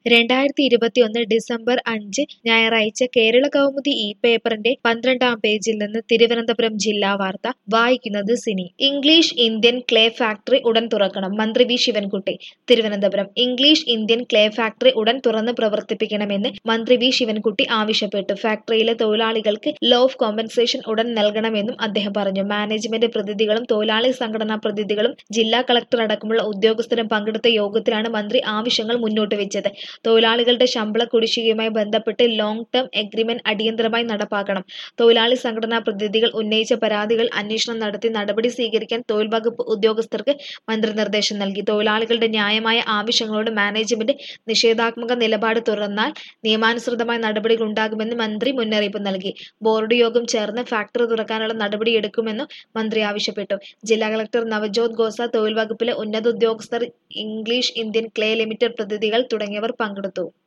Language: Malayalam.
രണ്ടായിരത്തി ഇരുപത്തിയൊന്ന് ഡിസംബർ അഞ്ച് ഞായറാഴ്ച കേരള കൗമുദി ഈ പേപ്പറിന്റെ പന്ത്രണ്ടാം പേജിൽ നിന്ന് തിരുവനന്തപുരം ജില്ലാ വാർത്ത വായിക്കുന്നത് Cini English Indian clay factory ഉടൻ തുറക്കണം മന്ത്രി V Sivankutty Thiruvananthapuram English Indian clay factory ഉടൻ തുറന്ന് പ്രവർത്തിപ്പിക്കണമെന്ന് മന്ത്രി വി ശിവൻകുട്ടി ആവശ്യപ്പെട്ടു ഫാക്ടറിയിലെ തൊഴിലാളികൾക്ക് ലോ ഓഫ് കോമ്പൻസേഷൻ ഉടൻ നൽകണമെന്നും അദ്ദേഹം പറഞ്ഞു മാനേജ്മെന്റ് പ്രതിനിധികളും തൊഴിലാളി സംഘടനാ പ്രതിനിധികളും ജില്ലാ കളക്ടർ അടക്കമുള്ള ഉദ്യോഗസ്ഥരും പങ്കെടുത്ത യോഗത്തിലാണ് മന്ത്രി ആവശ്യങ്ങൾ മുന്നോട്ട് വെച്ചത് തൊഴിലാളികളുടെ ശമ്പള കുടിശ്ശികയുമായി ബന്ധപ്പെട്ട് ലോങ് ടേം എഗ്രിമെന്റ് അടിയന്തരമായി നടപ്പാക്കണം തൊഴിലാളി സംഘടനാ പ്രതിനിധികൾ ഉന്നയിച്ച പരാതികൾ അന്വേഷണം നടത്തി നടപടി സ്വീകരിക്കാൻ തൊഴിൽ വകുപ്പ് ഉദ്യോഗസ്ഥർക്ക് മന്ത്രി നിർദ്ദേശം നൽകി തൊഴിലാളികളുടെ ന്യായമായ ആവശ്യങ്ങളോട് മാനേജ്മെന്റ് നിഷേധാത്മക നിലപാട് തുറന്നാൽ നിയമാനുസൃതമായ നടപടികൾ ഉണ്ടാകുമെന്ന് മന്ത്രി മുന്നറിയിപ്പ് നൽകി ബോർഡ് യോഗം ചേർന്ന് ഫാക്ടറി തുറക്കാനുള്ള നടപടിയെടുക്കുമെന്നും മന്ത്രി ആവശ്യപ്പെട്ടു ജില്ലാ കളക്ടർ നവജോത് ഖോസ തൊഴിൽ വകുപ്പിലെ ഉന്നത ഉദ്യോഗസ്ഥർ ഇംഗ്ലീഷ് ഇന്ത്യൻ ക്ലേ ലിമിറ്റഡ് പ്രതിനിധികൾ തുടങ്ങിയവർ പങ്കെടുത്തു